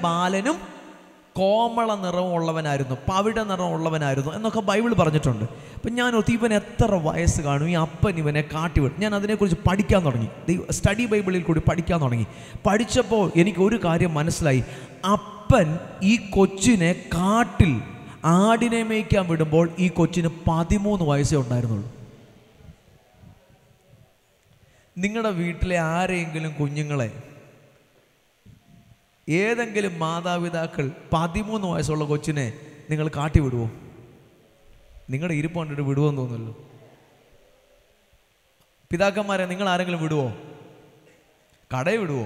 ബാലനും കോമള നിറമുള്ളവനായിരുന്നു പവിഴ നിറമുള്ളവനായിരുന്നു എന്നൊക്കെ ബൈബിൾ പറഞ്ഞിട്ടുണ്ട് അപ്പം ഞാൻ ഓർത്ത് ഇവൻ എത്ര വയസ്സ് കാണും ഈ അപ്പൻ ഇവനെ കാട്ടിവിടും ഞാൻ അതിനെക്കുറിച്ച് പഠിക്കാൻ തുടങ്ങി ദൈവ- സ്റ്റഡി ബൈബിളിൽ കൂടി പഠിക്കാൻ തുടങ്ങി പഠിച്ചപ്പോൾ എനിക്ക് ഒരു കാര്യം മനസ്സിലായി അപ്പൻ ഈ കൊച്ചിനെ കാട്ടിൽ ആടിനെ മേയ്ക്കാൻ വിടുമ്പോൾ ഈ കൊച്ചിന് പതിമൂന്ന് വയസ്സേ ഉണ്ടായിരുന്നുള്ളൂ നിങ്ങളുടെ വീട്ടിലെ ആരെങ്കിലും കുഞ്ഞുങ്ങളെ ഏതെങ്കിലും മാതാപിതാക്കൾ പതിമൂന്ന് വയസ്സുള്ള കൊച്ചിനെ നിങ്ങൾ കാട്ടി വിടുവോ നിങ്ങളുടെ ഇരിപ്പ് കണ്ടിട്ട് വിടുവോന്ന് തോന്നുമല്ലോ പിതാക്കന്മാരെ നിങ്ങൾ ആരെങ്കിലും വിടുവോ കടയിൽ വിടുവോ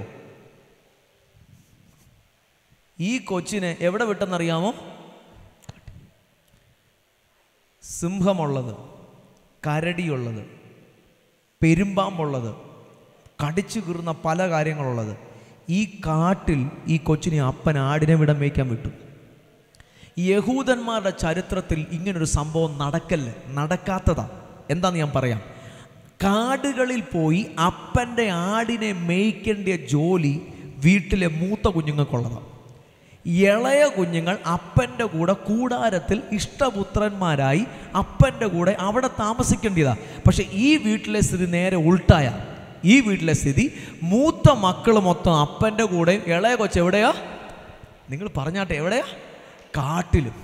ഈ കൊച്ചിനെ എവിടെ വിട്ടെന്നറിയാമോ സിംഹമുള്ളത് കരടിയുള്ളത് പെരുമ്പാമ്പുള്ളത് കടിച്ചു കീറുന്ന പല കാര്യങ്ങളുള്ളത് ഈ കാട്ടിൽ ഈ കൊച്ചിനെ അപ്പൻ ആടിനെ വിടം വയ്ക്കാൻ വിട്ടു യഹൂദന്മാരുടെ ചരിത്രത്തിൽ ഇങ്ങനൊരു സംഭവം നടക്കല്ലേ നടക്കാത്തതാ എന്താന്ന് ഞാൻ പറയാം കാടുകളിൽ പോയി അപ്പൻ്റെ ആടിനെ മേയ്ക്കേണ്ട ജോലി വീട്ടിലെ മൂത്ത കുഞ്ഞുങ്ങൾക്കുള്ളതാണ് ഇളയ കുഞ്ഞുങ്ങൾ അപ്പൻ്റെ കൂടെ കൂടാരത്തിൽ ഇഷ്ടപുത്രന്മാരായി അപ്പൻ്റെ കൂടെ അവിടെ താമസിക്കേണ്ടതാ പക്ഷെ ഈ വീട്ടിലെ സ്ഥിതി നേരെ ഉൾട്ടായ ഈ വീട്ടിലെ സ്ഥിതി മൂത്ത മക്കൾ മൊത്തം അപ്പൻ്റെ കൂടെ ഇളയ കൊച്ച് എവിടെയാ നിങ്ങൾ പറഞ്ഞാട്ടെ എവിടെയാ കാട്ടിലും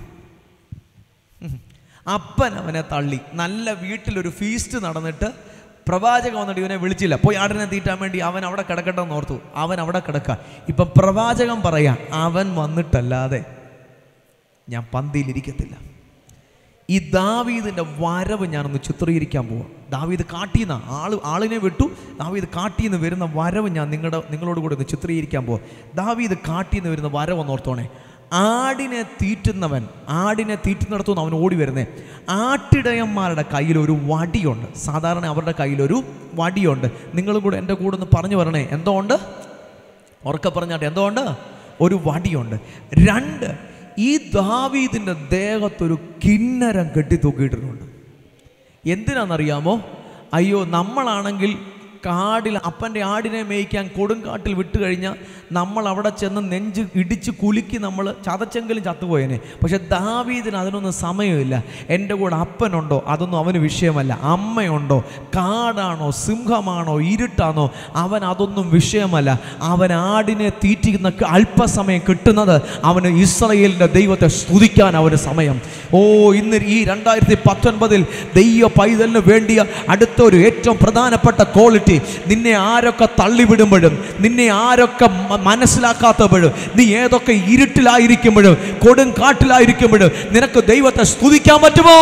ഉം. അപ്പൻ അവനെ തള്ളി നല്ല വീട്ടിലൊരു ഫീസ്റ്റ് നടന്നിട്ട് പ്രവാചകൻ വന്നിട്ട് ഇവനെ വിളിച്ചില്ല പോയി ആടിനെ തീറ്റാൻ വേണ്ടി അവൻ അവിടെ കിടക്കട്ടെ എന്ന് ഓർത്തു അവൻ അവിടെ കിടക്കുക ഇപ്പം പ്രവാചകൻ പറയാ അവൻ വന്നിട്ടല്ലാതെ ഞാൻ പന്തിയിലിരിക്കത്തില്ല ഈ ദാവീദിൻ്റെ വരവ് ഞാനൊന്ന് ചിത്രീകരിക്കാൻ പോവാം ദാവീദ് കാട്ടിന്ന് ആള് ആളിനെ വിട്ടു ദാവീദ് കാട്ടിന്ന് വരുന്ന വരവ് ഞാൻ നിങ്ങളുടെ നിങ്ങളോട് കൂടെ ഒന്ന് ചിത്രീകരിക്കാൻ പോവാം ദാവീദ് കാട്ടിന്ന് വരുന്ന വരവ് ഒന്ന് ഓർത്തോണേ ആടിനെ തീറ്റുന്നവൻ ആടിനെ തീറ്റുന്നിടത്തുനിന്ന് അവൻ ഓടി വരുന്നേ ആട്ടിടയന്മാരുടെ കയ്യിൽ ഒരു വടിയുണ്ട് സാധാരണ അവരുടെ കയ്യിലൊരു വടിയുണ്ട് നിങ്ങളും കൂടെ എൻ്റെ കൂടെ ഒന്ന് പറഞ്ഞു വരണേ എന്തോ ഉണ്ട് ഉറക്കെ പറഞ്ഞാട്ടെ എന്തോ ഉണ്ട് ഒരു വടിയുണ്ട് രണ്ട് ഈ ദാവീദിൻ്റെ ദേഹത്തൊരു കിന്നരം കെട്ടി തൂക്കിയിട്ടിട്ടുണ്ട് എന്തിനാണെന്നറിയാമോ അയ്യോ നമ്മളാണെങ്കിൽ കാടിൽ അപ്പൻ്റെ ആടിനെ മേയ്ക്കാൻ കൊടുങ്കാട്ടിൽ വിട്ട് കഴിഞ്ഞാൽ നമ്മൾ അവിടെ ചെന്ന് നെഞ്ച് ഇടിച്ച് കുലുക്കി നമ്മൾ ചതച്ചെങ്കിലും ചത്തുപോയേനെ പക്ഷെ ദാവീദിന് അതിനൊന്നും സമയമില്ല എൻ്റെ കൂടെ അപ്പനുണ്ടോ അതൊന്നും അവന് വിഷയമല്ല അമ്മയുണ്ടോ കാടാണോ സിംഹമാണോ ഇരുട്ടാണോ അവൻ അതൊന്നും വിഷയമല്ല അവൻ ആടിനെ തീറ്റിക്കുന്ന ക- അല്പസമയം കിട്ടുന്നത് അവന് ഇസ്രയേലിൻ്റെ ദൈവത്തെ സ്തുതിക്കാൻ അവന് സമയം ഓ ഇന്ന് ഈ രണ്ടായിരത്തി പത്തൊൻപതിൽ ദൈവ പൈതലിന് വേണ്ടിയ അടുത്ത ഒരു ഏറ്റവും പ്രധാനപ്പെട്ട ക്വാളിറ്റി നിന്നെ ആരൊക്കെ തള്ളിവിടുമ്പോഴും നിന്നെ ആരൊക്കെ മ- മനസ്സിലാക്കാത്തപ്പോഴും നീ ഏതൊക്കെ ഇരുട്ടിലായിരിക്കുമ്പോഴും കൊടും കാട്ടിലായിരിക്കുമ്പോഴും നിനക്ക് ദൈവത്തെ സ്തുതിക്കാൻ പറ്റുമോ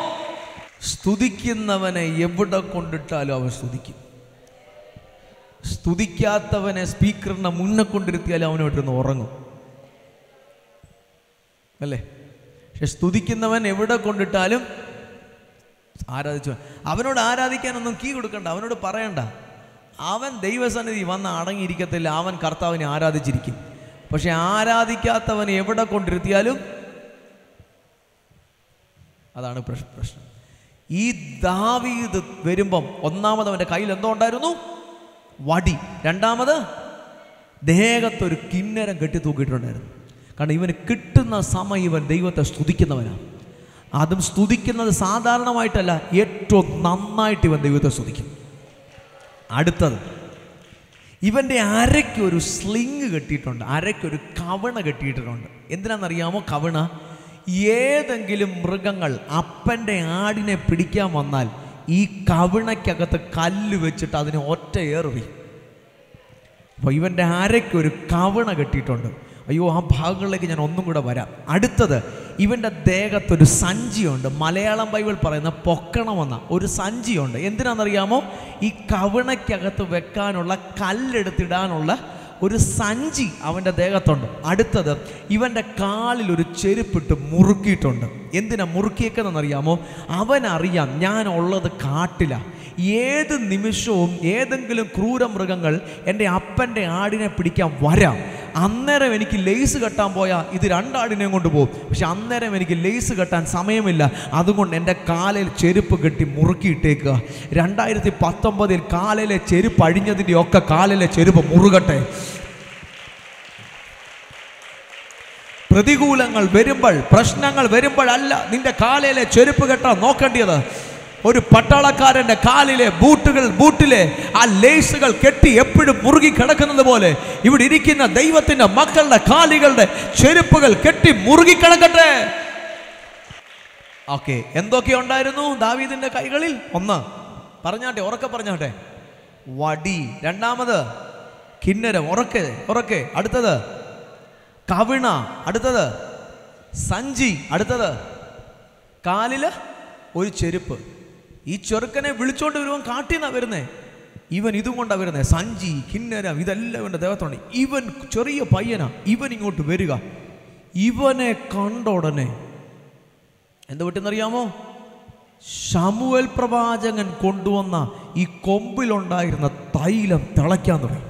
സ്തുതിക്കുന്നവനെ എവിടെ കൊണ്ടിട്ടാലും അവൻ സ്തുതിക്കും സ്തുതിക്കാത്തവനെ സ്പീക്കറിനെ മുന്നേ കൊണ്ടിരുത്തിയാലും അവനോട്ടിരുന്ന് ഉറങ്ങും അല്ലേ പക്ഷെ സ്തുതിക്കുന്നവൻ എവിടെ കൊണ്ടിട്ടാലും ആരാധിച്ചു അവനോട് ആരാധിക്കാനൊന്നും കീ കൊടുക്കണ്ട അവനോട് പറയണ്ട അവൻ ദൈവസന്നിധി വന്ന് അടങ്ങിയിരിക്കത്തില്ല അവൻ കർത്താവിനെ ആരാധിച്ചിരിക്കും പക്ഷെ ആരാധിക്കാത്തവൻ എവിടെ കൊണ്ടിരുത്തിയാലും അതാണ് പ്രശ്- പ്രശ്നം ഈ ദാവീദ് വരുമ്പം ഒന്നാമത് അവൻ്റെ കയ്യിൽ എന്തോ ഉണ്ടായിരുന്നു വടി രണ്ടാമത് ദേഹത്തൊരു കിന്നരം കെട്ടി തൂക്കിയിട്ടുണ്ടായിരുന്നു കാരണം ഇവന് കിട്ടുന്ന സമയം ഇവൻ ദൈവത്തെ സ്തുതിക്കുന്നവനാണ് അതും സ്തുതിക്കുന്നത് സാധാരണമായിട്ടല്ല ഏറ്റവും നന്നായിട്ട് ഇവൻ ദൈവത്തെ സ്തുതിക്കും അടുത്തത് ഇവൻ്റെ അരയ്ക്ക് ഒരു സ്ലിങ് കെട്ടിയിട്ടുണ്ട് അരയ്ക്കൊരു കവണ കെട്ടിയിട്ടുണ്ട് എന്തിനാണെന്നറിയാമോ കവണ ഏതെങ്കിലും മൃഗങ്ങൾ അപ്പൻ്റെ ആടിനെ പിടിക്കാൻ വന്നാൽ ഈ കവിണയ്ക്കകത്ത് കല്ല് വെച്ചിട്ട് അതിനെ ഒറ്റ ഏറി അപ്പോൾ ഇവൻ്റെ അരയ്ക്ക് ഒരു കവണ കെട്ടിയിട്ടുണ്ട് അയ്യോ ആ ഭാഗങ്ങളിലേക്ക് ഞാൻ ഒന്നും കൂടെ വരാം അടുത്തത് ഇവൻ്റെ ദേഹത്തൊരു സഞ്ചിയുണ്ട് മലയാളം ബൈബിൾ പറയുന്ന പൊക്കണമെന്ന ഒരു സഞ്ചിയുണ്ട് എന്തിനാണെന്നറിയാമോ ഈ കവണയ്ക്കകത്ത് വെക്കാനുള്ള കല്ലെടുത്തിടാനുള്ള ഒരു സഞ്ചി അവൻ്റെ ദേഹത്തുണ്ട് അടുത്തത് ഇവൻ്റെ കാലിൽ ഒരു ചെരുപ്പിട്ട് മുറുക്കിയിട്ടുണ്ട് എന്തിനാ മുറുക്കിയേക്കുന്നതെന്നറിയാമോ അവനറിയാം ഞാൻ ഉള്ളത് കാട്ടില ഏത് നിമിഷവും ഏതെങ്കിലും ക്രൂരമൃഗങ്ങൾ എൻ്റെ അപ്പൻ്റെ ആടിനെ പിടിക്കാൻ വരാം അന്നേരം എനിക്ക് ലേസ് കെട്ടാൻ പോയാൽ ഇത് രണ്ടാടിനെയും കൊണ്ട് പോകും പക്ഷെ അന്നേരം എനിക്ക് ലേസ് കെട്ടാൻ സമയമില്ല അതുകൊണ്ട് എൻ്റെ കാലിൽ ചെരുപ്പ് കെട്ടി മുറുക്കിയിട്ടേക്കുക രണ്ടായിരത്തി പത്തൊമ്പതിൽ കാലിലെ ചെരുപ്പ് അഴിഞ്ഞതിൻ്റെ ഒക്കെ കാലിലെ ചെരുപ്പ് മുറുകട്ടെ പ്രതികൂലങ്ങൾ വരുമ്പോൾ പ്രശ്നങ്ങൾ വരുമ്പോഴല്ല നിന്റെ കാലയിലെ ചെരുപ്പ് കെട്ടാൻ നോക്കേണ്ടത് ഒരു പട്ടാളക്കാരന്റെ കാലിലെ ബൂട്ടുകൾ ബൂട്ടിലെ ആ ലേസുകൾ കെട്ടി എപ്പോഴും മുറുകി കിടക്കുന്നത് പോലെ ഇവിടെ ഇരിക്കുന്ന ദൈവത്തിന്റെ മക്കളുടെ കാലുകളുടെ ചെരുപ്പുകൾ കെട്ടി മുറുകി കിടക്കട്ടെ ഓക്കെ എന്തൊക്കെ ഉണ്ടായിരുന്നു ദാവീദിന്റെ കൈകളിൽ ഒന്ന് പറഞ്ഞാട്ടെ ഉറക്കെ പറഞ്ഞാട്ടെ വടി രണ്ടാമത് കിന്നരം ഉറക്കെ ഉറക്കെ അടുത്തത് കവിണ അടുത്തത് സഞ്ചി അടുത്തത് കാലില് ഒരു ചെരുപ്പ് ഈ ചെറുക്കനെ വിളിച്ചോണ്ട് വരുവാൻ കാട്ടിന്നാ വരുന്നേ ഇവൻ ഇതും കൊണ്ടാ വരുന്നേ സഞ്ചി കിന്നരം ഇതെല്ലാം ഇവന്റെ ദേഹത്തോണ്ട് ഇവൻ ചെറിയ പയ്യനാ ഇവൻ ഇങ്ങോട്ട് വരിക ഇവനെ കണ്ട ഉടനെ എന്ത് പറ്റുന്നറിയാമോ ശമുവൽ പ്രവാചകൻ കൊണ്ടുവന്ന ഈ കൊമ്പിലുണ്ടായിരുന്ന തൈലം തിളയ്ക്കാൻ തുടങ്ങി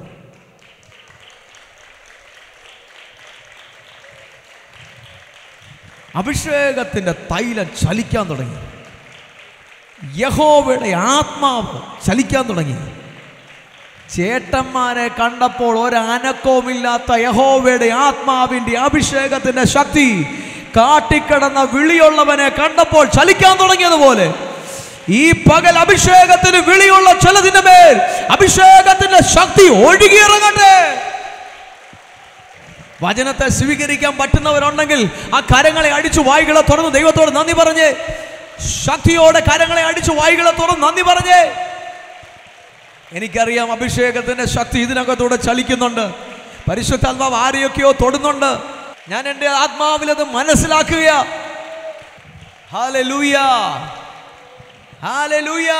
അഭിഷേകത്തിന്റെ തൈലം ചലിക്കാൻ തുടങ്ങി യഹോവയുടെ ആത്മാവ് ചലിക്കാൻ തുടങ്ങി ചേട്ടന്മാരെ കണ്ടപ്പോൾ ഒരനക്കവുമില്ലാത്ത യഹോവയുടെ ആത്മാവിന്റെ അഭിഷേകത്തിന്റെ ശക്തി കാട്ടിക്കിടന്ന വിളിയുള്ളവനെ കണ്ടപ്പോൾ ചലിക്കാൻ തുടങ്ങിയതുപോലെ ഈ പകൽ അഭിഷേകത്തിന് വിളിയുള്ള ചിലതിന്റെ മേൽ അഭിഷേകത്തിന്റെ ശക്തി ഒഴുകിയിറങ്ങട്ടെ വചനത്തെ സ്വീകരിക്കാൻ പറ്റുന്നവരുണ്ടെങ്കിൽ ആ കരങ്ങളെ അടിച്ചു വായികളെ തുറന്ന് ദൈവത്തോട് നന്ദി പറഞ്ഞ് ശക്തിയോടെ കരങ്ങളെ അടിച്ചു വായികളെ തുറന്ന് നന്ദി പറഞ്ഞേ എനിക്കറിയാം അഭിഷേകത്തിന്റെ ശക്തി ഇതിനകത്തൂടെ ചലിക്കുന്നുണ്ട് പരിശുദ്ധാത്മാവ് ആരെയൊക്കെയോ തൊടുന്നുണ്ട് ഞാൻ എൻ്റെ ആത്മാവിൽ അത് മനസ്സിലാക്കുക ഹാലലൂയ ഹാലലൂയ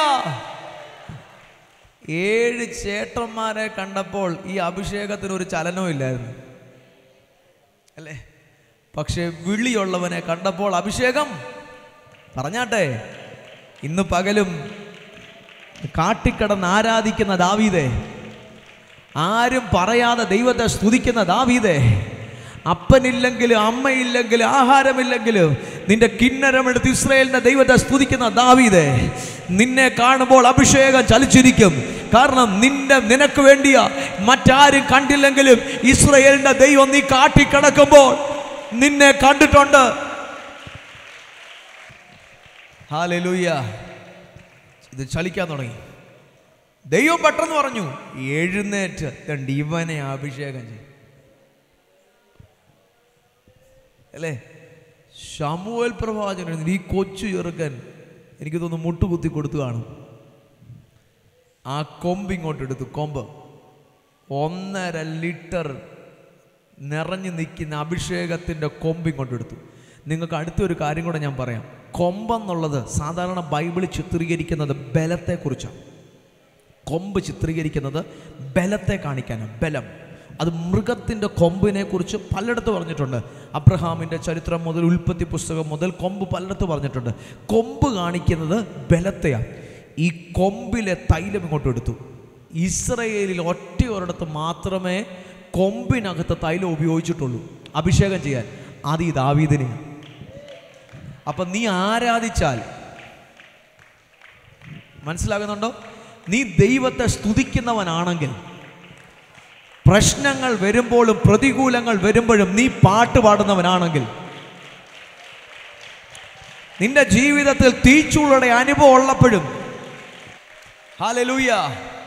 ഏഴ് ചേട്ടന്മാരെ കണ്ടപ്പോൾ ഈ അഭിഷേകത്തിന് ഒരു ചലനവും ഇല്ലായിരുന്നു അല്ലേ പക്ഷെ വിളിയുള്ളവനെ കണ്ടപ്പോൾ അഭിഷേകം പറഞ്ഞാട്ടെ ഇന്ന് പകലും കാട്ടിക്കടന്ന് ആരാധിക്കുന്ന ദാവീദേ ആരും പറയാതെ ദൈവത്തെ സ്തുതിക്കുന്ന ദാവീദേ അപ്പനില്ലെങ്കിലും അമ്മയില്ലെങ്കിലും ആഹാരമില്ലെങ്കിലും നിന്റെ കിന്നരമെടുത്ത് ഇസ്രയേലിന്റെ ദൈവത്തെ സ്തുതിക്കുന്ന ദാവീദേ നിന്നെ കാണുമ്പോൾ അഭിഷേകം ചലിച്ചിരിക്കും കാരണം നിന്റെ നിനക്ക് വേണ്ടിയ മറ്റാരും കണ്ടില്ലെങ്കിലും ഇസ്രയേലിന്റെ ദൈവം നീ കാട്ടിക്കിടക്കുമ്പോൾ നിന്നെ കണ്ടിട്ടുണ്ട് ഹാലലൂയ ഇത് ചലിക്കാൻ തുടങ്ങി ദൈവം പെട്ടെന്ന് പറഞ്ഞു എഴുന്നേറ്റ് കണ്ട് ഇവനെ അഭിഷേകം ചെയ്യും അല്ലേ ശമുവൽ പ്രവാചകൻ ഈ കൊച്ചു ചെറുക്കൻ എനിക്ക് തോന്നുന്നു മുട്ടുകുത്തി കൊടുത്തു കാണും ആ കൊമ്പ് ഇങ്ങോട്ട് എടുത്തു കൊമ്പ് ഒന്നര ലിറ്റർ നിറഞ്ഞു നിൽക്കുന്ന അഭിഷേകത്തിൻ്റെ കൊമ്പ് ഇങ്ങോട്ട് എടുത്തു നിങ്ങൾക്ക് അടുത്തൊരു കാര്യം കൂടെ ഞാൻ പറയാം കൊമ്പെന്നുള്ളത് സാധാരണ ബൈബിളിൽ ചിത്രീകരിക്കുന്നത് ബലത്തെക്കുറിച്ചാണ് കൊമ്പ് ചിത്രീകരിക്കുന്നത് ബലത്തെ കാണിക്കാനാണ് ബലം അത് മൃഗത്തിൻ്റെ കൊമ്പിനെ കുറിച്ച് പലയിടത്ത് പറഞ്ഞിട്ടുണ്ട് അബ്രഹാമിൻ്റെ ചരിത്രം മുതൽ ഉൽപ്പത്തി പുസ്തകം മുതൽ കൊമ്പ് പലയിടത്ത് പറഞ്ഞിട്ടുണ്ട് കൊമ്പ് കാണിക്കുന്നത് ബലത്തെയാണ് ഈ കൊമ്പിലെ തൈലം ഇങ്ങോട്ട് എടുത്തു ഇസ്രയേലിൽ ഒറ്റ ഒരിടത്ത് മാത്രമേ കൊമ്പിനകത്ത് തൈലം ഉപയോഗിച്ചിട്ടുള്ളൂ അഭിഷേകം ചെയ്യാൻ അത് ഈ ദാവീദിനെയാണ് അപ്പം നീ ആരാധിച്ചാൽ മനസ്സിലാകുന്നുണ്ടോ നീ ദൈവത്തെ സ്തുതിക്കുന്നവനാണെങ്കിൽ പ്രശ്നങ്ങൾ വരുമ്പോഴും പ്രതികൂലങ്ങൾ വരുമ്പോഴും നീ പാട്ട് പാടുന്നവനാണെങ്കിൽ നിന്റെ ജീവിതത്തിൽ തീച്ചുളുടെ അനുഭവം ഉള്ളപ്പോഴും ഹാലലൂയ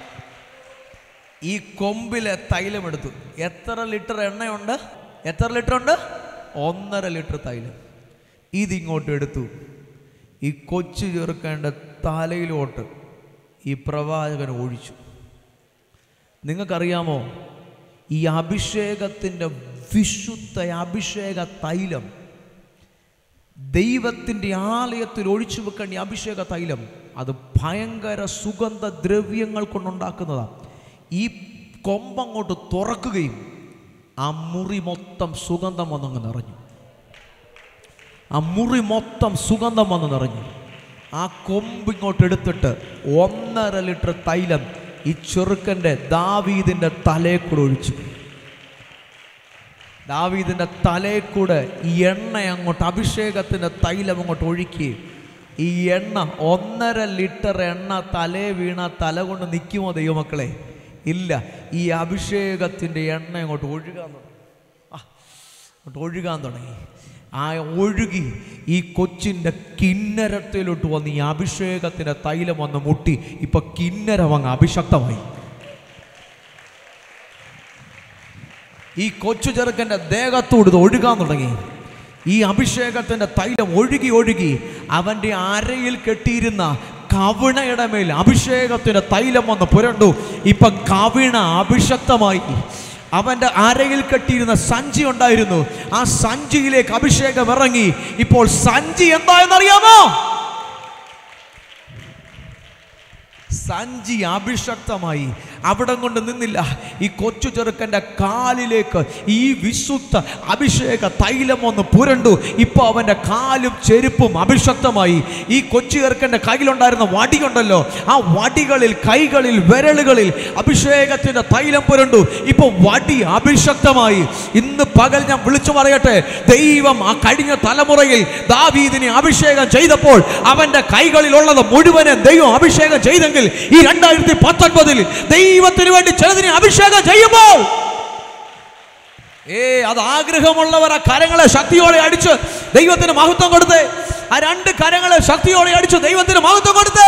ഈ കൊമ്പിലെ തൈലമെടുത്തു എത്ര ലിറ്റർ എണ്ണയുണ്ട് എത്ര ലിറ്റർ ഉണ്ട് ഒന്നര ലിറ്റർ തൈലം ഇതിങ്ങോട്ട് എടുത്തു ഈ കൊച്ചു ചെറുക്കേണ്ട തലയിലോട്ട് ഈ പ്രവാചകൻ ഒഴിച്ചു നിങ്ങൾക്കറിയാമോ ഈ അഭിഷേകത്തിൻ്റെ വിശുദ്ധ അഭിഷേക തൈലം ദൈവത്തിൻ്റെ ആലയത്തിൽ ഒഴിച്ചു വെക്കേണ്ട ഈ അഭിഷേക തൈലം അത് ഭയങ്കര സുഗന്ധ ദ്രവ്യങ്ങൾ കൊണ്ടുണ്ടാക്കുന്നതാണ് ഈ കൊമ്പങ്ങോട്ട് തുറക്കുകയും ആ മുറി മൊത്തം സുഗന്ധം വന്നങ്ങ് നിറഞ്ഞു ആ മുറി മൊത്തം സുഗന്ധം വന്ന് നിറഞ്ഞു ആ കൊമ്പ് ഇങ്ങോട്ട് എടുത്തിട്ട് ഒന്നര ലിറ്റർ തൈലം ഈ ചെറുക്കൻ്റെ ദാവീദിൻ്റെ തലയിൽ കൂടെ ഒഴിച്ചു ദാവീദിൻ്റെ തലയിൽ കൂടെ ഈ എണ്ണ അങ്ങോട്ട് അഭിഷേകത്തിൻ്റെ തൈലം അങ്ങോട്ട് ഒഴുക്കി ഈ എണ്ണ ഒന്നര ലിറ്റർ എണ്ണ തലേ വീണ തല കൊണ്ട് നിൽക്കുമോ ദൈവമക്കളെ ഇല്ല ഈ അഭിഷേകത്തിൻ്റെ എണ്ണ അങ്ങോട്ട് ഒഴുകാൻ തുടങ്ങി. ആ, അങ്ങോട്ട് ഒഴുകാൻ തുടങ്ങി ആ ഒഴുകി ഈ കൊച്ചിൻ്റെ കിന്നരത്തിലോട്ട് വന്ന് ഈ അഭിഷേകത്തിൻ്റെ തൈലം വന്ന് മുട്ടി ഇപ്പൊ കിന്നരം അങ്ങ് അഭിഷക്തമായി ഈ കൊച്ചു ചെറുക്കൻ്റെ ദേഹത്തോട് ഇത് ഒഴുകാൻ തുടങ്ങി ഈ അഭിഷേകത്തിൻ്റെ തൈലം ഒഴുകി ഒഴുകി അവൻ്റെ അരയിൽ കെട്ടിയിരുന്ന കവിണയുടെ മേൽ അഭിഷേകത്തിൻ്റെ തൈലം വന്ന് പുരണ്ടു ഇപ്പൊ കവിണ അഭിഷക്തമായി അവൻ്റെ അരയിൽ കെട്ടിയിരുന്ന സഞ്ചി ഉണ്ടായിരുന്നു ആ സഞ്ചിയിലേക്ക് അഭിഷേകം ഇറങ്ങി ഇപ്പോൾ സഞ്ചി എന്തായെന്നറിയാമോ സഞ്ചി അഭിഷക്തമായി അവിടം കൊണ്ട് നിന്നില്ല ഈ കൊച്ചു ചെറുക്കൻ്റെ കാലിലേക്ക് ഈ വിശുദ്ധ അഭിഷേക തൈലം ഒന്ന് പുരണ്ടു ഇപ്പോൾ അവൻ്റെ കാലും ചെരുപ്പും അഭിഷക്തമായി ഈ കൊച്ചു ചെറുക്കൻ്റെ കയ്യിലുണ്ടായിരുന്ന വടിയുണ്ടല്ലോ ആ വടികളിൽ കൈകളിൽ വിരലുകളിൽ അഭിഷേകത്തിൻ്റെ തൈലം പുരണ്ടു ഇപ്പോൾ വടി അഭിഷക്തമായി ഇന്ന് പകൽ ഞാൻ വിളിച്ചു പറയട്ടെ ദൈവം ആ കഴിഞ്ഞ തലമുറയിൽ ദാവീദിനെ അഭിഷേകം ചെയ്തപ്പോൾ അവൻ്റെ കൈകളിലുള്ളത് മുഴുവനെ ദൈവം അഭിഷേകം ചെയ്തെങ്കിൽ ഈ രണ്ടായിരത്തി പത്തൊൻപതിൽ ദൈവത്തിന് വേണ്ടി ചിലതിനെ അഭിഷേകം ചെയ്യുമ്പോൾ ഏ അത് ആഗ്രഹമുള്ളവർ ആ കരങ്ങളെ ശക്തിയോടെ അടിച്ച് ദൈവത്തിന് മഹത്വം കൊടുത്തേ ആ രണ്ട് കരങ്ങളെ ശക്തിയോടെ അടിച്ച് ദൈവത്തിന് മഹത്വം കൊടുത്തേ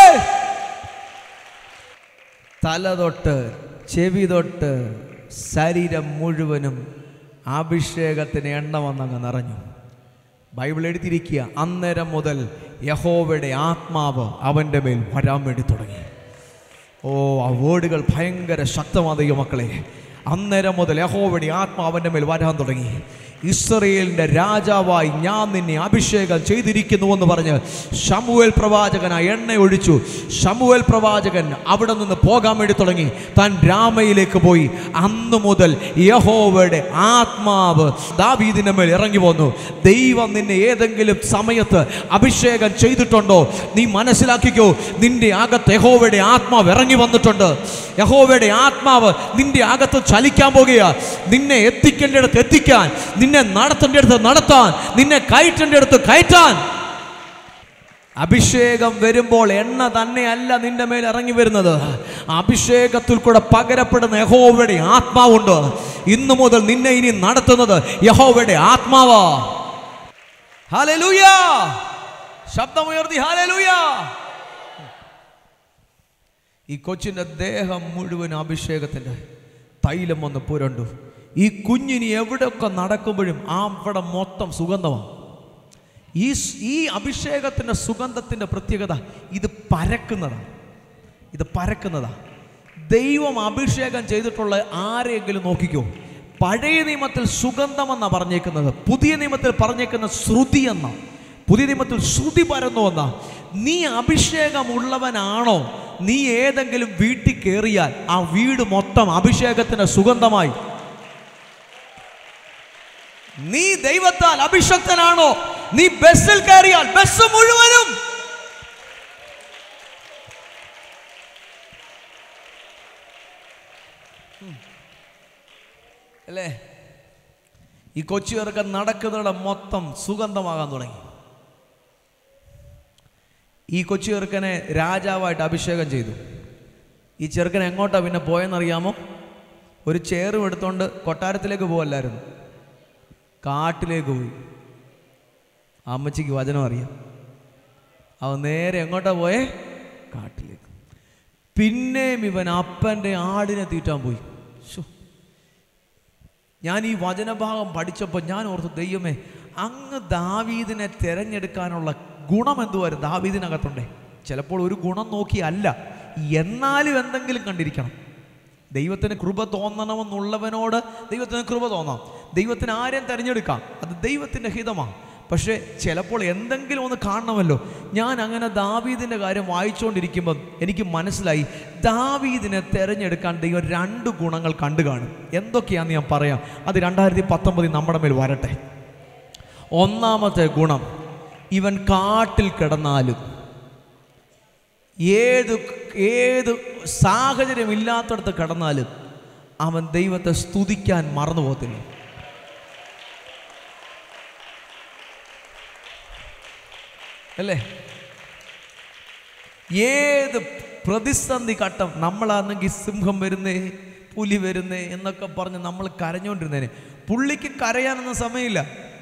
തല തൊട്ട് ചെവി തൊട്ട് ശരീരം മുഴുവനും അഭിഷേകത്തിന് എണ്ണ വന്നങ്ങ് നിറഞ്ഞു ബൈബിൾ എഴുതിയിരിക്കുക അന്നേരം മുതൽ യഹോവയുടെ ആത്മാവ് അവൻ്റെ മേൽ വരാൻ വേണ്ടി തുടങ്ങി ഓ ആ വേർഡുകൾ ഭയങ്കര ശക്തമാണ് ദൈവ മക്കളെ അന്നേരം മുതൽ യഹോവയുടെ ആത്മാവ് അവൻ്റെ മേൽ വരാൻ തുടങ്ങി ഇസ്രയേലിൻ്റെ രാജാവായി ഞാൻ നിന്നെ അഭിഷേകം ചെയ്തിരിക്കുന്നു എന്ന് പറഞ്ഞ് ഷമുവേൽ പ്രവാചകൻ ആ എണ്ണ ഒഴിച്ചു ഷമുവേൽ പ്രവാചകൻ അവിടെ നിന്ന് പോകാൻ വേണ്ടി തുടങ്ങി താൻ രാമയിലേക്ക് പോയി അന്നു മുതൽ യഹോവയുടെ ആത്മാവ് ദാവീദിന്റെ മേൽ ഇറങ്ങി വന്നു ദൈവം നിന്നെ ഏതെങ്കിലും സമയത്ത് അഭിഷേകം ചെയ്തിട്ടുണ്ടോ നീ മനസ്സിലാക്കിക്കോ നിന്റെ അകത്ത് യഹോവയുടെ ആത്മാവ് ഇറങ്ങി വന്നിട്ടുണ്ട് യഹോവയുടെ ആത്മാവ് നിന്റെ അകത്ത് ചലിക്കാൻ പോകുക നിന്നെ എത്തിക്കേണ്ടിടത്ത് എത്തിക്കാൻ നിന്നെ നടത്തേണ്ടിടത്ത് നടത്താൻ നിന്നെ കയറ്റേണ്ടിടത്ത് കയറ്റാൻ അഭിഷേകം വരുമ്പോൾ എണ്ണ തന്നെയല്ല നിന്റെ മേൽ ഇറങ്ങി വരുന്നത് അഭിഷേകത്തിൽ കൂടെ പകരപ്പെടുന്ന യഹോവയുടെ ആത്മാവുണ്ട് ഇന്നു മുതൽ നിന്നെ ഇനി നടത്തുന്നത് യഹോവയുടെ ആത്മാവാ ഹല്ലേലൂയ ശബ്ദമുയർത്തി ഹല്ലേലൂയ ഈ കൊച്ചിൻ്റെ ദേഹം മുഴുവൻ അഭിഷേകത്തിൻ്റെ തൈലം വന്ന് പുരണ്ടു ഈ കുഞ്ഞിനി എവിടെയൊക്കെ നടക്കുമ്പോഴും അവിടെ മൊത്തം സുഗന്ധമാണ് ഈ സ്- ഈ അഭിഷേകത്തിൻ്റെ സുഗന്ധത്തിൻ്റെ പ്രത്യേകത ഇത് പരക്കുന്നതാണ് ഇത് പരക്കുന്നതാണ് ദൈവം അഭിഷേകം ചെയ്തിട്ടുള്ള ആരെയെങ്കിലും നോക്കിക്കോ പഴയ നിയമത്തിൽ സുഗന്ധമെന്നാണ് പറഞ്ഞേക്കുന്നത് പുതിയ നിയമത്തിൽ പറഞ്ഞേക്കുന്ന ശ്രുതി എന്ന പുതിയ നിയമത്തിൽ ശ്രുതി പരന്നു എന്ന നീ അഭിഷേകമുള്ളവനാണോ നീ ഏതെങ്കിലും വീട്ടിൽ കയറിയാൽ ആ വീട് മൊത്തം അഭിഷേകത്തിന്റെ സുഗന്ധമായി നീ ദൈവത്താൽ അഭിഷക്തനാണോ നീ ബസ്സിൽ കയറിയാൽ ബസ് മുഴുവനും ഉം. അല്ലേ ഈ കൊച്ചു ചെറുക്കൻ നടക്കുന്നിടം മൊത്തം സുഗന്ധമാകാൻ തുടങ്ങി ഈ കൊച്ചു ചെറുക്കനെ രാജാവായിട്ട് അഭിഷേകം ചെയ്തു ഈ ചെറുക്കൻ എങ്ങോട്ടാ പിന്നെ പോയെന്നറിയാമോ ഒരു ചേറും എടുത്തോണ്ട് കൊട്ടാരത്തിലേക്ക് പോവല്ലായിരുന്നു കാട്ടിലേക്ക് പോയി അമ്മച്ചിക്ക് വചനം അറിയാം അവൻ നേരെ എങ്ങോട്ടാ പോയേ കാട്ടിലേക്ക് പിന്നെയും ഇവൻ അപ്പൻ്റെ ആടിനെ തീറ്റാൻ പോയി ശോ. ഞാൻ ഈ വചനഭാഗം പഠിച്ചപ്പോൾ ഞാൻ ഓർത്തു ദൈവമേ അങ്ങ് ദാവീദിനെ തിരഞ്ഞെടുക്കാനുള്ള ഗുണം എന്തുവായിരുന്നു ദാവീദിനകത്തുണ്ടേ ചിലപ്പോൾ ഒരു ഗുണം നോക്കിയല്ല എന്നാലും എന്തെങ്കിലും കണ്ടിരിക്കണം ദൈവത്തിന് കൃപ തോന്നണമെന്നുള്ളവനോട് ദൈവത്തിന് കൃപ തോന്നാം ദൈവത്തിന് ആരെയും തിരഞ്ഞെടുക്കാം അത് ദൈവത്തിൻ്റെ ഹിതമാണ് പക്ഷേ ചിലപ്പോൾ എന്തെങ്കിലും ഒന്ന് കാണണമല്ലോ ഞാൻ അങ്ങനെ ദാവീദിൻ്റെ കാര്യം വായിച്ചുകൊണ്ടിരിക്കുമ്പോൾ എനിക്ക് മനസ്സിലായി ദാവീദിനെ തിരഞ്ഞെടുക്കാൻ ദൈവം രണ്ട് ഗുണങ്ങൾ കണ്ടു കാണും എന്തൊക്കെയാണെന്ന് ഞാൻ പറയാം അത് രണ്ടായിരത്തി പത്തൊമ്പതിൽ നമ്മുടെ മേൽ വരട്ടെ ഒന്നാമത്തെ ഗുണം ഇവൻ കാട്ടിൽ കിടന്നാലും ഏത് ഏത് സാഹചര്യം ഇല്ലാത്തടത്ത് കിടന്നാലും അവൻ ദൈവത്തെ സ്തുതിക്കാൻ മറന്നു പോകത്തില്ല അല്ലേ ഏത് പ്രതിസന്ധി ഘട്ടം നമ്മളാണെങ്കിൽ സിംഹം വരുന്നേ പുലി വരുന്നേ എന്നൊക്കെ പറഞ്ഞ് നമ്മൾ കരഞ്ഞുകൊണ്ടിരുന്നേനെ പുള്ളിക്ക് കരയാനൊന്നും സമയമില്ല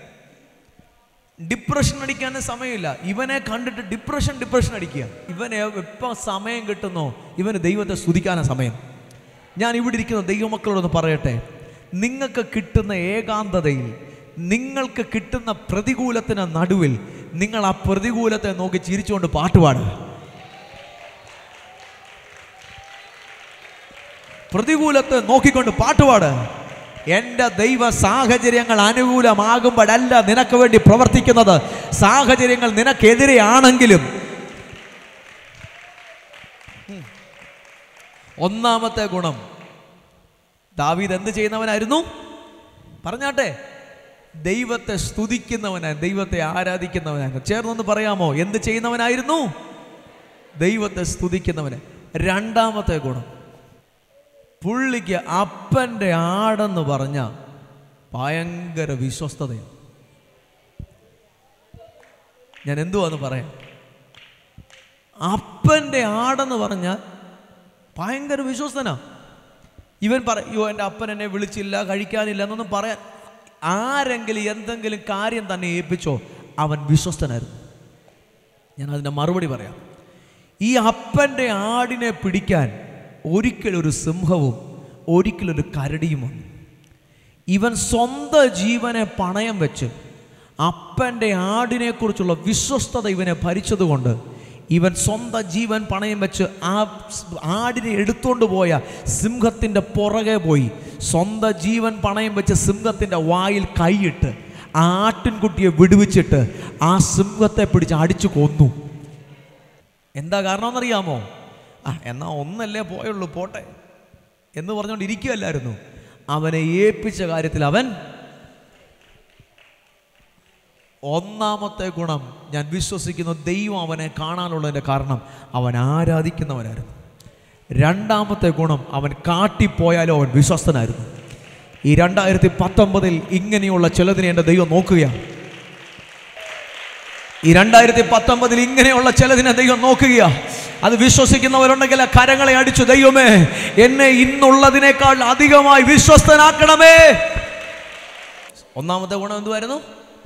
ഡിപ്രഷൻ അടിക്കാൻ സമയമില്ല ഇവനെ കണ്ടിട്ട് ഡിപ്രഷൻ ഡിപ്രഷൻ അടിക്കുക ഇവനെ എപ്പോൾ സമയം കിട്ടുന്നോ ഇവന് ദൈവത്തെ സ്തുതിക്കാനാണ് സമയം ഞാൻ ഇവിടെ ഇരിക്കുന്ന ദൈവമക്കളോടൊന്ന് പറയട്ടെ നിങ്ങൾക്ക് കിട്ടുന്ന ഏകാന്തതയിൽ നിങ്ങൾക്ക് കിട്ടുന്ന പ്രതികൂലത്തിന് നടുവിൽ നിങ്ങൾ ആ പ്രതികൂലത്തെ നോക്കി ചിരിച്ചുകൊണ്ട് പാട്ടുപാടുക പ്രതികൂലത്തെ നോക്കിക്കൊണ്ട് പാട്ടുപാട് എൻ്റെ ദൈവ സാഹചര്യങ്ങൾ അനുകൂലമാകുമ്പോഴല്ല നിനക്ക് വേണ്ടി പ്രവർത്തിക്കുന്നത് സാഹചര്യങ്ങൾ നിനക്കെതിരെയാണെങ്കിലും ഉം. ഒന്നാമത്തെ ഗുണം ദാവീദ് എന്ത് ചെയ്യുന്നവനായിരുന്നു പറഞ്ഞാട്ടെ ദൈവത്തെ സ്തുതിക്കുന്നവനാണ് ദൈവത്തെ ആരാധിക്കുന്നവനായിരുന്നു ചേർന്നൊന്ന് പറയാമോ എന്ത് ചെയ്യുന്നവനായിരുന്നു ദൈവത്തെ സ്തുതിക്കുന്നവന് രണ്ടാമത്തെ ഗുണം പുള്ളിക്ക് അപ്പൻ്റെ ആടെന്ന് പറഞ്ഞ ഭയങ്കര വിശ്വസ്തതയാണ് ഞാൻ എന്തുവാന്ന് പറയാം അപ്പൻ്റെ ആടെന്ന് പറഞ്ഞാൽ ഭയങ്കര വിശ്വസ്തനാ ഇവൻ പറ അയ്യോ എൻ്റെ അപ്പൻ എന്നെ വിളിച്ചില്ല കഴിക്കാനില്ല എന്നൊന്നും പറയാൻ ആരെങ്കിലും എന്തെങ്കിലും കാര്യം തന്നെ ഏൽപ്പിച്ചോ അവൻ വിശ്വസ്തനായിരുന്നു ഞാൻ അതിൻ്റെ മറുപടി പറയാം ഈ അപ്പൻ്റെ ആടിനെ പിടിക്കാൻ ഒരിക്കലൊരു സിംഹവും ഒരിക്കലൊരു കരടിയും വന്നു ഇവൻ സ്വന്തം ജീവനെ പണയം വെച്ച് അപ്പൻ്റെ ആടിനെക്കുറിച്ചുള്ള വിശ്വസ്തത ഇവനെ ഭരിച്ചതുകൊണ്ട് ഇവൻ സ്വന്തം ജീവൻ പണയം വെച്ച് ആ സ് ആടിനെ എടുത്തുകൊണ്ട് പോയ സിംഹത്തിൻ്റെ പുറകെ പോയി സ്വന്തം ജീവൻ പണയം വെച്ച് സിംഹത്തിൻ്റെ വായിൽ കൈയിട്ട് ആ ആട്ടിൻകുട്ടിയെ വിടുവിച്ചിട്ട് ആ സിംഹത്തെ പിടിച്ച് അടിച്ചു കൊന്നു എന്താ കാരണമെന്നറിയാമോ ആ എന്നാ ഒന്നല്ലേ പോയുള്ളൂ പോട്ടെ എന്ന് പറഞ്ഞുകൊണ്ട് ഇരിക്കുകയല്ലായിരുന്നു അവനെ ഏൽപ്പിച്ച കാര്യത്തിൽ അവൻ ഒന്നാമത്തെ ഗുണം ഞാൻ വിശ്വസിക്കുന്ന ദൈവം അവനെ കാണാനുള്ളതിൻ്റെ കാരണം അവൻ ആരാധിക്കുന്നവനായിരുന്നു രണ്ടാമത്തെ ഗുണം അവൻ കാട്ടിപ്പോയാലും അവൻ വിശ്വസ്തനായിരുന്നു ഈ രണ്ടായിരത്തി പത്തൊമ്പതിൽ ഇങ്ങനെയുള്ള ചിലതിനെ എൻ്റെ ദൈവം നോക്കുകയാണ് ഈ രണ്ടായിരത്തി പത്തൊമ്പതിൽ ഇങ്ങനെയുള്ള ചിലതിനെ ദൈവം നോക്കുകയാ അത് വിശ്വസിക്കുന്നവരുണ്ടെങ്കിൽ ആ കരങ്ങളെ അടിച്ചു ദൈവമേ എന്നെ ഇന്നുള്ളതിനേക്കാൾ അധികമായി വിശ്വസ്തനാക്കണമേ ഒന്നാമത്തെ ഗുണം എന്തുവായിരുന്നു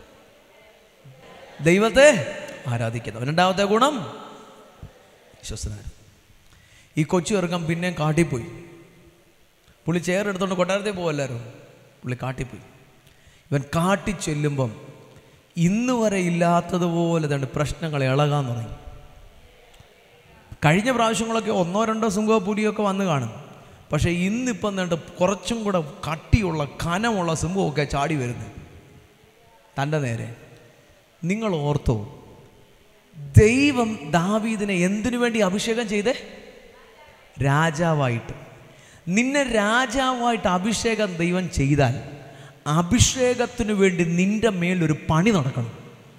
ദൈവത്തെ ആരാധിക്കുന്നു രണ്ടാമത്തെ ഗുണം വിശ്വസ്തനായിരുന്നു ഈ കൊച്ചു ചെറുക്കം പിന്നെയും കാട്ടിപ്പോയി പുള്ളി ചെയർ എടുത്തോണ്ട് കൊട്ടാരത്തിൽ പോവല്ലായിരുന്നു പുള്ളി കാട്ടിപ്പോയി ഇവൻ കാട്ടി ചെല്ലുമ്പം ഇന്ന് വരെ ഇല്ലാത്തതുപോലെ തന്നെ പ്രശ്നങ്ങൾ ഇളകാൻ തുടങ്ങി കഴിഞ്ഞ പ്രാവശ്യങ്ങളൊക്കെ ഒന്നോ രണ്ടോ സിംഹപുലിയൊക്കെ വന്ന് കാണും പക്ഷേ ഇന്നിപ്പം എന്നിട്ട് കുറച്ചും കൂടെ കട്ടിയുള്ള കനമുള്ള സിംഹമൊക്കെ ചാടി വരുന്നത് തൻ്റെ നേരെ നിങ്ങൾ ഓർത്തോ ദൈവം ദാവീദിനെ എന്തിനു വേണ്ടി അഭിഷേകം ചെയ്തേ രാജാവായിട്ട് നിന്നെ രാജാവായിട്ട് അഭിഷേകം ദൈവം ചെയ്താൽ അഭിഷേകത്തിനു വേണ്ടി നിന്റെ മേലൊരു പണി നടക്കണം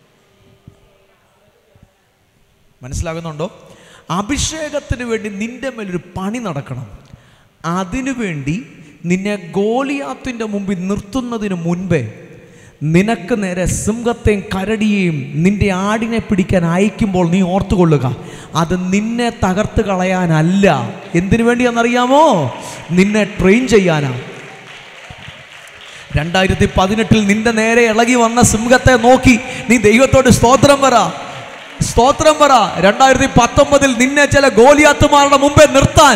മനസ്സിലാകുന്നുണ്ടോ അഭിഷേകത്തിന് വേണ്ടി നിന്റെ മേലൊരു പണി നടക്കണം അതിനു വേണ്ടി നിന്നെ ഗോലിയാത്തിൻ്റെ മുമ്പിൽ നിർത്തുന്നതിന് മുൻപേ നിനക്ക് നേരെ സിംഹത്തെയും കരടിയെയും നിന്റെ ആടിനെ പിടിക്കാൻ അയക്കുമ്പോൾ നീ ഓർത്തുകൊള്ളുക അത് നിന്നെ തകർത്ത് കളയാനല്ല എന്തിനു വേണ്ടിയാണെന്നറിയാമോ നിന്നെ ട്രെയിൻ ചെയ്യാനാണ് രണ്ടായിരത്തി പതിനെട്ടിൽ നിന്റെ നേരെ ഇളകി വന്ന സിംഹത്തെ നോക്കി നീ ദൈവത്തോട് സ്തോത്രം പറ സ്തോത്രം പറ രണ്ടായിരത്തി പത്തൊമ്പതിൽ നിന്നെ ചില ഗോലിയാത്തുമാരുടെ മുമ്പേ നിർത്താൻ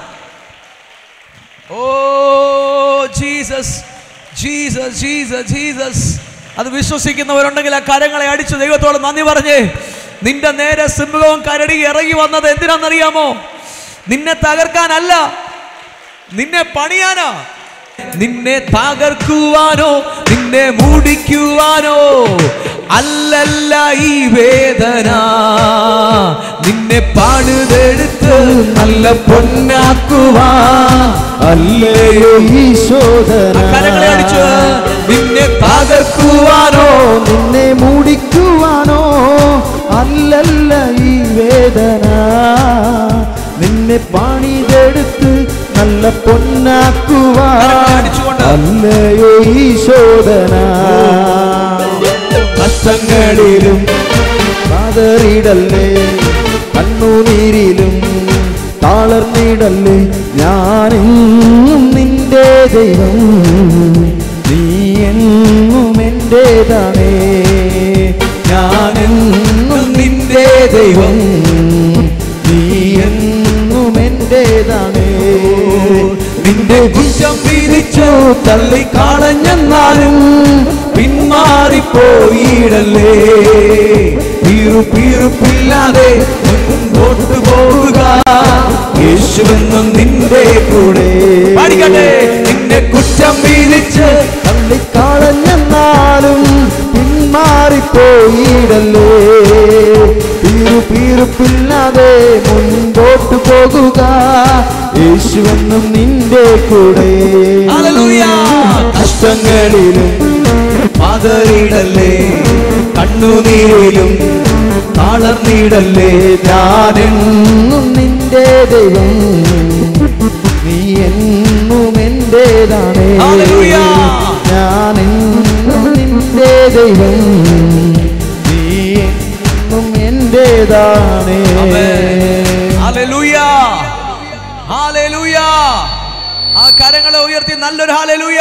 oh Jesus Jesus Jesus Jesus അത് വിശ്വസിക്കുന്നവരുണ്ടെങ്കിൽ ആ കരങ്ങളെ അടിച്ച് ദൈവത്തോട് നന്ദി പറഞ്ഞേ നിന്റെ നേരെ സിംഹവും കരടി ഇറങ്ങി വന്നത് എന്തിനാണെന്നറിയാമോ നിന്നെ തകർക്കാനല്ല നിന്നെ പണിയാനാ നിന്നെ തകർക്കുവാനോ നിന്നെ മൂടിക്കുവാനോ അല്ലല്ല ഈ വേദന നിന്നെ പാടുതെടുത്ത് നല്ല പൊന്നാക്കുവാ അല്ലയോ ഈശോദന കരങ്ങളെ അടിച്ച് നിന്നെ തകർക്കുവാനോ നിന്നെ മൂടിക്കുവാനോ അല്ലല്ല ഈ വേദന നിന്നെ പണിതെടുത്ത് നല്ല പൊന്നാക്കുവാ കരങ്ങളെ അടിച്ചുകൊണ്ട്. അല്ലയോ ഈശോദന കഷ്ടങ്ങളിലും കാതറിടല്ലേ കണ്ണുനീരിലും താളർന്നിടല്ലേ ഞാനും നിന്റെ ദൈവം നീ എന്നും എന്റേതാണേ ഞാനെന്നും നിന്റെ ദൈവം നീ എന്നും എന്റേതാണേ നിന്റെ കുറ്റം വിരിച്ചു തള്ളിക്കളഞ്ഞെന്നാലും പിന്മാറിപ്പോയിടല്ലേ പീറുപീറുപ്പില്ലാതെ മുൻപോട്ട് പോവുക യേശുവെന്നും നിന്റെ കൂടെ പാടിക്കട്ടെ. നിന്നെ കുറ്റം വിരിച്ച് തള്ളിക്കളഞ്ഞെന്നാലും പിന്മാറിപ്പോയിടല്ലേ പീറുപീറുപ്പില്ലാതെ മുൻപോട്ട് പോകുക യേശുവെന്നും നിന്റെ കൂടെ ഹല്ലേലൂയ. കഷ്ടങ്ങളിലും പതറിയിടല്ലേ കണ്ണുനീരിലും തളർന്നിടല്ലേ ഞാനെന്നും നിന്റെ ദൈവം നീ എന്നും എന്റേതാണേ ഹല്ലേലൂയ. ഞാനെന്നും നിന്റെ ദൈവം നീ എന്നും എന്റേതാണേ ഹല്ലേലൂയ. ഹല്ലേലൂയ. ആ കരങ്ങളെ ഉയർത്തി നല്ലൊരു ഹാലലൂയ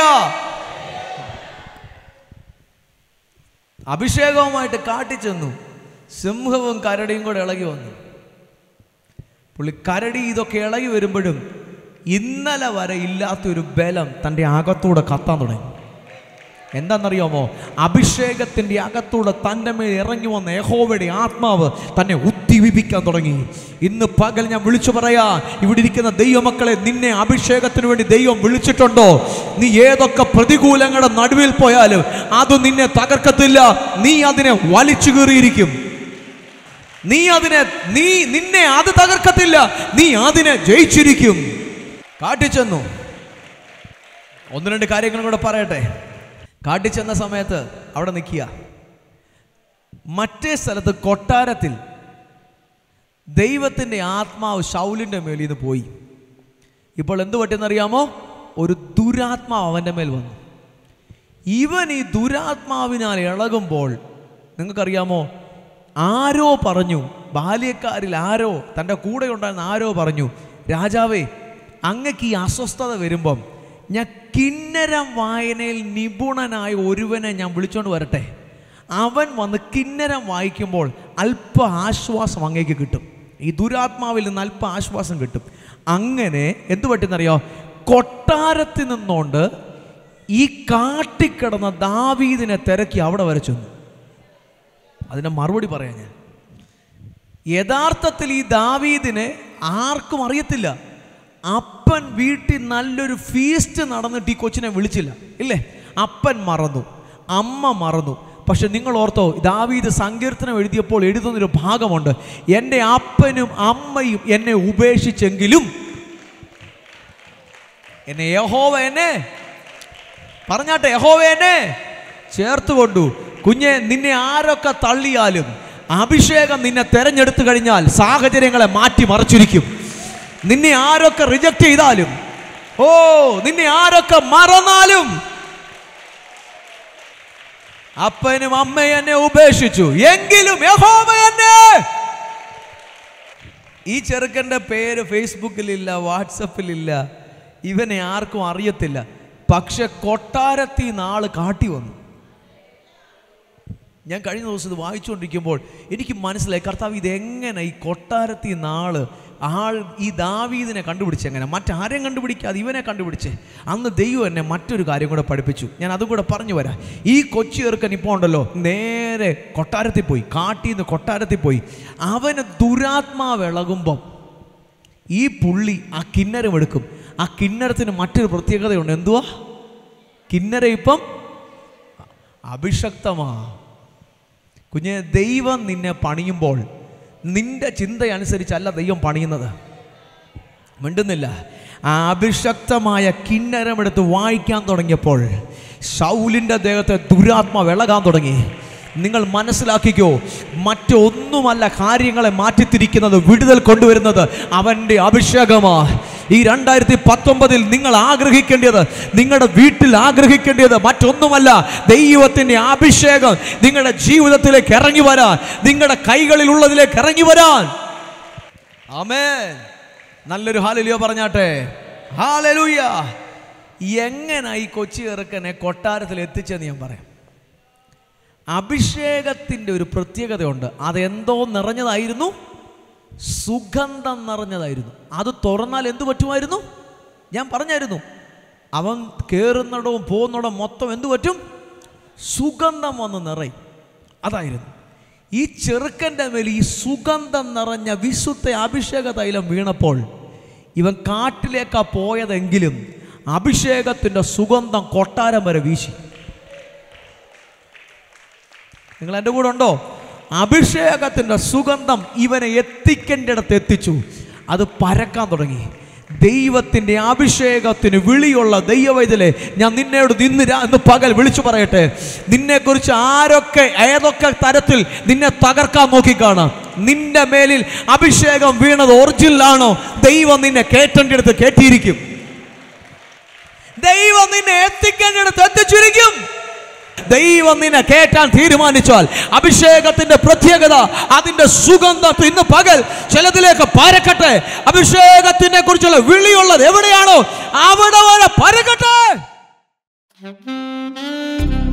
അഭിഷേകവുമായിട്ട് കാട്ടിച്ചെന്നു സിംഹവും കരടിയും കൂടെ ഇളകി വന്നു പുള്ളി കരടി ഇതൊക്കെ ഇളകി വരുമ്പോഴും ഇന്നലെ വരെ ഇല്ലാത്തൊരു ബലം തൻ്റെ അകത്തൂടെ കത്താൻ തുടങ്ങി എന്താണെന്നറിയാമോ അഭിഷേകത്തിൻ്റെ അകത്തൂടെ തൻ്റെ മേൽ ഇറങ്ങി വന്ന യഹോവയുടെ ആത്മാവ് തന്നെ ഉദ്ദീപിക്കാൻ തുടങ്ങി ഇന്ന് പകൽ ഞാൻ വിളിച്ചു പറയാ ഇവിടെ ഇരിക്കുന്ന ദൈവമക്കളെ നിന്നെ അഭിഷേകത്തിന് വേണ്ടി ദൈവം വിളിച്ചിട്ടുണ്ടോ നീ ഏതൊക്കെ പ്രതികൂലങ്ങളുടെ നടുവിൽ പോയാലും അത് നിന്നെ തകർക്കത്തില്ല നീ അതിനെ വലിച്ചു കീറിയിരിക്കും നീ അതിനെ നീ നിന്നെ അത് തകർക്കത്തില്ല നീ അതിനെ ജയിച്ചിരിക്കും കാട്ടിച്ചെന്നു ഒന്ന് രണ്ട് കാര്യങ്ങളും കൂടെ പറയട്ടെ കാട്ടിച്ചെന്ന സമയത്ത് അവിടെ നിൽക്കുക മറ്റേ സ്ഥലത്ത് കൊട്ടാരത്തിൽ ദൈവത്തിൻ്റെ ആത്മാവ് ശൗലിൻ്റെ മേലിൽ നിന്ന് പോയി ഇപ്പോൾ എന്ത് പറ്റിയെന്നറിയാമോ ഒരു ദുരാത്മാവ് അവൻ്റെ മേൽ വന്നു ഇവൻ ഈ ദുരാത്മാവിനാൽ ഇളകുമ്പോൾ നിങ്ങൾക്കറിയാമോ ആരോ പറഞ്ഞു ബാല്യക്കാരിൽ ആരോ തൻ്റെ കൂടെ ഉണ്ടായിരുന്ന ആരോ പറഞ്ഞു രാജാവേ അങ്ങക്ക് ഈ അസ്വസ്ഥത വരുമ്പം ഞാൻ കിന്നരം വായനയിൽ നിപുണനായ ഒരുവനെ ഞാൻ വിളിച്ചോണ്ട് വരട്ടെ അവൻ വന്ന് കിന്നരം വായിക്കുമ്പോൾ അല്പ ആശ്വാസം അങ്ങേക്ക് കിട്ടും ഈ ദുരാത്മാവിൽ നിന്ന് അല്പ ആശ്വാസം കിട്ടും അങ്ങനെ എന്ത് പറ്റുന്നറിയോ കൊട്ടാരത്തിൽ നിന്നുകൊണ്ട് ഈ കാട്ടിക്കിടന്ന ദാവീദിനെ തിരക്കി അവിടെ വരെ ചെന്നു അതിൻ്റെ മറുപടി പറയാം ഞാൻ യഥാർത്ഥത്തിൽ ഈ ദാവീദിനെ ആർക്കും അറിയത്തില്ല അപ്പൻ വീട്ടിൽ നല്ലൊരു ഫീസ്റ്റ് നടന്നിട്ട് ഈ കൊച്ചിനെ വിളിച്ചില്ല ഇല്ലേ അപ്പൻ മറന്നു അമ്മ മറന്നു പക്ഷെ നിങ്ങൾ ഓർത്തോ ദാവീദ് സങ്കീർത്തനം എഴുതിയപ്പോൾ എഴുതുന്നൊരു ഭാഗമുണ്ട് എൻ്റെ അപ്പനും അമ്മയും എന്നെ ഉപേക്ഷിച്ചെങ്കിലും എന്നെ യഹോവ എന്നെ പറഞ്ഞാട്ടെ യഹോവ എന്നെ ചേർത്ത് കൊണ്ടു കുഞ്ഞെ നിന്നെ ആരൊക്കെ തള്ളിയാലും അഭിഷേകം നിന്നെ തെരഞ്ഞെടുത്തു കഴിഞ്ഞാൽ സാഹചര്യങ്ങളെ മാറ്റി മറിച്ചിരിക്കും നിന്നെ ആരൊക്കെ റിജക്റ്റ് ചെയ്താലും ഓ നിന്നെ ആരൊക്കെ മറന്നാലും അപ്പനും അമ്മയും എന്നെ ഉപേക്ഷിച്ചു എങ്കിലും യഹോവ എന്നെ ഈ ചെറുക്കൻ്റെ പേര് ഫേസ്ബുക്കിലില്ല വാട്സപ്പിലില്ല ഇവനെ ആർക്കും അറിയത്തില്ല പക്ഷെ കൊട്ടാരത്തിൽ നിന്ന് ആള് കാട്ടി വന്നു ഞാൻ കഴിഞ്ഞ ദിവസം ഇത് വായിച്ചുകൊണ്ടിരിക്കുമ്പോൾ എനിക്ക് മനസ്സിലായി കർത്താവ് ഇതെങ്ങനെ ഈ കൊട്ടാരത്തിൽ നിന്ന് ആള് ആൾ ഈ ദാവീദിനെ കണ്ടുപിടിച്ച് എങ്ങനെ മറ്റാരെയും കണ്ടുപിടിക്കാതെ ഇവനെ കണ്ടുപിടിച്ച് അന്ന് ദൈവം എന്നെ മറ്റൊരു കാര്യം കൂടെ പഠിപ്പിച്ചു ഞാൻ അതും കൂടെ പറഞ്ഞു വരാം ഈ കൊച്ചു ചെറുക്കൻ ഇപ്പോൾ ഉണ്ടല്ലോ നേരെ കൊട്ടാരത്തിൽ പോയി കാട്ടിൽ നിന്ന് കൊട്ടാരത്തിൽ പോയി അവന് ദുരാത്മാവ് ഇളകുമ്പം ഈ പുള്ളി ആ കിന്നരം എടുക്കും ആ കിന്നരത്തിന് മറ്റൊരു പ്രത്യേകതയുണ്ട് എന്തുവാ കിന്നര ഇപ്പം അഭിഷക്തമാ കുഞ്ഞെ ദൈവം നിന്നെ പണിയുമ്പോൾ നിന്റെ ചിന്തയനുസരിച്ചല്ല ദൈവം പണിയുന്നത് മിണ്ടുന്നില്ല ആ അഭിഷക്തമായ കിന്നരമെടുത്ത് വായിക്കാൻ തുടങ്ങിയപ്പോൾ ഷൗലിൻ്റെ ദേഹത്തെ ദുരാത്മ വിളകാൻ തുടങ്ങി നിങ്ങൾ മനസ്സിലാക്കിക്കോ മറ്റൊന്നുമല്ല കാര്യങ്ങളെ മാറ്റിത്തിരിക്കുന്നത് വിടുതൽ കൊണ്ടുവരുന്നത് അവൻ്റെ അഭിഷേകമാ ഈ രണ്ടായിരത്തി പത്തൊമ്പതിൽ നിങ്ങൾ ആഗ്രഹിക്കേണ്ടത് നിങ്ങളുടെ വീട്ടിൽ ആഗ്രഹിക്കേണ്ടത് മറ്റൊന്നുമല്ല ദൈവത്തിൻ്റെ അഭിഷേകം നിങ്ങളുടെ ജീവിതത്തിലേക്ക് ഇറങ്ങി വരാൻ നിങ്ങളുടെ കൈകളിലുള്ളതിലേക്ക് ഇറങ്ങി വരാൻ ആമേൻ നല്ലൊരു ഹാലലുയ പറഞ്ഞാട്ടെ ഹാലലുയ എങ്ങനെ ഈ കൊച്ചി ചെറുക്കനെ കൊട്ടാരത്തിൽ എത്തിച്ചെന്ന് ഞാൻ പറയാം അഭിഷേകത്തിൻ്റെ ഒരു പ്രത്യേകതയുണ്ട് അതെന്തോ നിറഞ്ഞതായിരുന്നു സുഗന്ധം നിറഞ്ഞതായിരുന്നു അത് തുറന്നാൽ എന്തു പറ്റുമായിരുന്നു ഞാൻ പറഞ്ഞായിരുന്നു അവൻ കയറുന്നിടവും പോകുന്നിടവും മൊത്തം എന്തു പറ്റും സുഗന്ധം വന്ന് നിറയും അതായിരുന്നു ഈ ചെറുക്കൻ്റെ മേൽ ഈ സുഗന്ധം നിറഞ്ഞ വിശുദ്ധ അഭിഷേക തൈലം വീണപ്പോൾ ഇവൻ കാട്ടിലേക്കാ പോയതെങ്കിലും അഭിഷേകത്തിൻ്റെ സുഗന്ധം കൊട്ടാരം വരെ വീശി നിങ്ങൾ എൻ്റെ കൂടെ ഉണ്ടോ അഭിഷേകത്തിൻ്റെ സുഗന്ധം ഇവനെ എത്തിക്കേണ്ടിടത്ത് എത്തിച്ചു അത് പരക്കാൻ തുടങ്ങി ദൈവത്തിൻ്റെ അഭിഷേകത്തിന് വിളിയുള്ള ദൈവവൈദ്യലെ ഞാൻ നിന്നോട് ഇന്ന് രാ- ഇന്ന് പകൽ വിളിച്ചു പറയട്ടെ നിന്നെക്കുറിച്ച് ആരൊക്കെ ഏതൊക്കെ തരത്തിൽ നിന്നെ തകർക്കാൻ നോക്കിക്കാണാം നിന്റെ മേലിൽ അഭിഷേകം വീണത് ഒറിജിനലാണോ ദൈവം നിന്നെ കേട്ടേണ്ടിടത്ത് കേട്ടിരിക്കും ദൈവം നിന്നെ എത്തിക്കേണ്ടിടത്ത് എത്തിച്ചിരിക്കും ദൈവം നിന്നെ കേട്ടാൻ തീരുമാനിച്ചാൽ അഭിഷേകത്തിന്റെ പ്രത്യേകത അതിന്റെ സുഗന്ധം ഇന്ന് പകൽ ചിലതിലേക്ക് പരക്കട്ടെ അഭിഷേകത്തിനെ കുറിച്ചുള്ള വിളിയുള്ളത് എവിടെയാണോ അവിടെ വരെ പരക്കട്ടെ